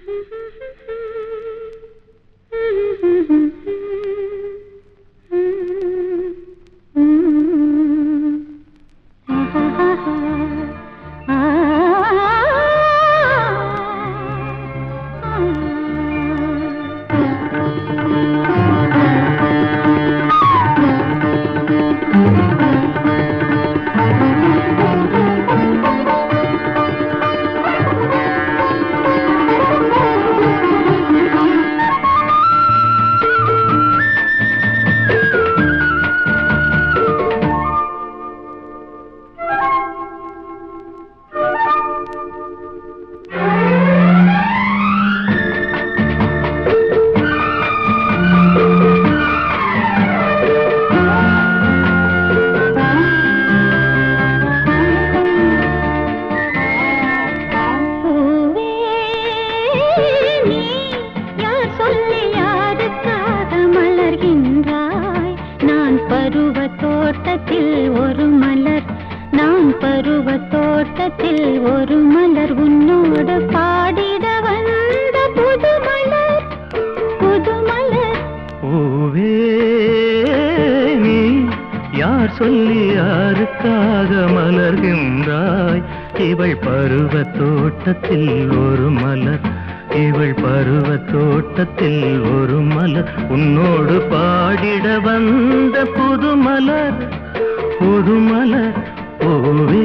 பூவே நீ யார் சொல்லி யாருக்காக மலர்கின்றாய் நான் பருவ தோட்டத்தில் ஒரு மலர் நான் பருவ தோட்டத்தில் ஒரு மலர் உன்னோடு பாடிட வந்த புது மலர் புது மலர் பூவே நீ யார் சொல்லி யாருக்காக மலர்கின்றாய் இவள் பருவ தோட்டத்தில் ஒரு மலர் இவள் பருவ தோட்டத்தில் ஒரு மலர் உன்னோடு பாடிட வந்த புது மலர் புது மலர் பூவே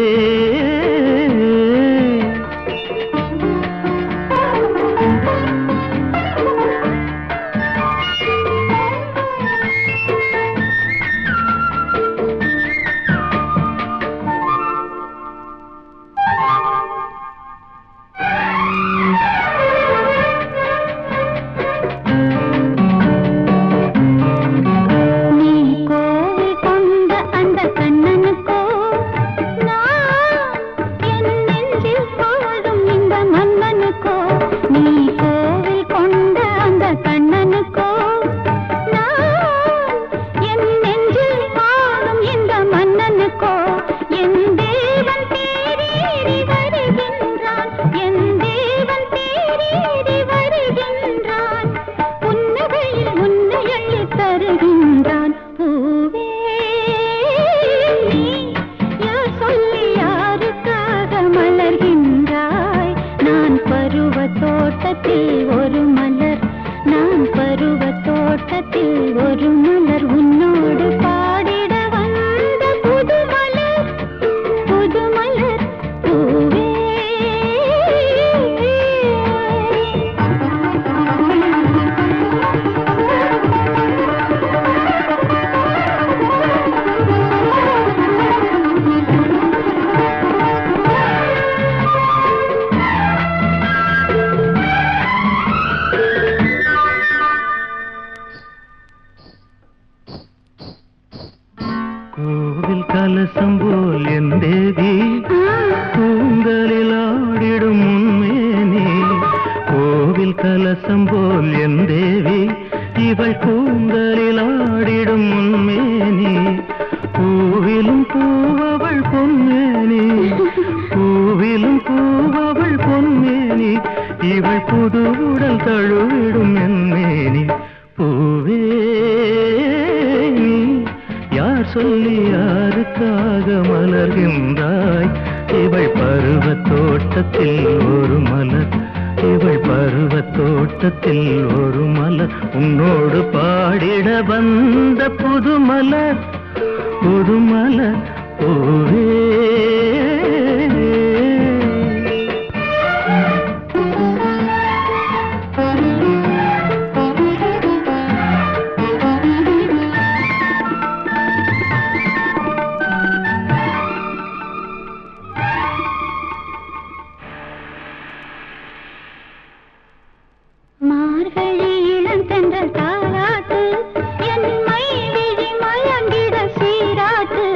நீ கோவில் கொண்ட அந்த கண்ணனுக்கோ நான் என் நெஞ்சில் வாழும் இந்த மன்னனுக்கோ நீ கோவில் கொண்ட அந்த கண்ணனுக்கோ நான் என் நெஞ்சில் வாழும் இந்த மன்னனுக்கோ என் தேவன் தேரேறி வருகின்றான் என் தேவன் தேரேறி வருகின்றான் புன்னகையில் உன்னை அள்ளித் தருகின்றான் பூவே நீ யார் சொல்லி யாருக்காக மலர்கின்றாய் நான் பருவ தோட்டத்தில் ஒரு மலர் நான் பருவ தோட்டத்தில் ஒரு மலர் உன்னோடு பாடிட வந்த புது மலர் புது மலர் பூவே கோவில் கலசம் போல் என் தேவி கூந்தலில் ஆடிடும் உண்மேனி கோவில் கலசம் போல் என் தேவி இவள் கூந்தலில் ஆடிடும் உண்மேனி பூவிலும் பூவவள் பொன்மேனி பூவிலும் பூவவள் பொன்மேனி இவள் புது உடல் தழுவிடும் என் மேனி பூவே நீ யார் சொல்லி யாருக்காக மலர்கின்றாய் இவள் பருவ தோட்டத்தில் ஒரு மலர் இவள் பருவ தோட்டத்தில் ஒரு மலர் உன்னோடு பாடிட வந்த புது மலர் புது மலர் பூவே மார்கழி இளந்தென்றல் தாலாட்டு என் மை விழி மயங்கிட சீராட்டு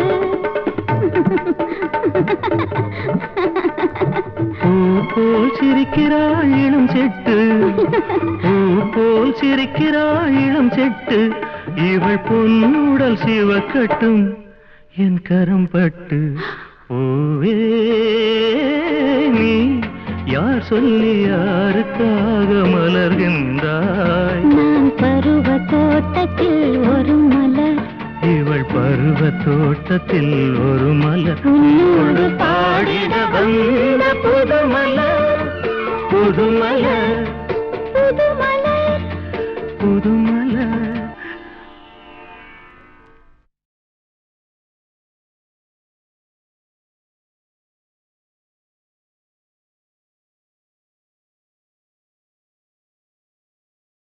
பூ போல் சிரிக்கிறாள் இளம் செட்டு பூ போல் சிரிக்கிறாள் இளம் செட்டு இவள் பொன்னுடல் சிவக்கட்டும் என் கரம் பட்டு பூவே நீ யார் சொல்லி யாருக்காக மலர்கின்றாய் நான் பருவ தோட்டத்தில் ஒரு மலர் இவள் பருவ தோட்டத்தில் ஒரு மலர் உன்னோடு பாடிட வந்த புதுமலர் புதுமலர்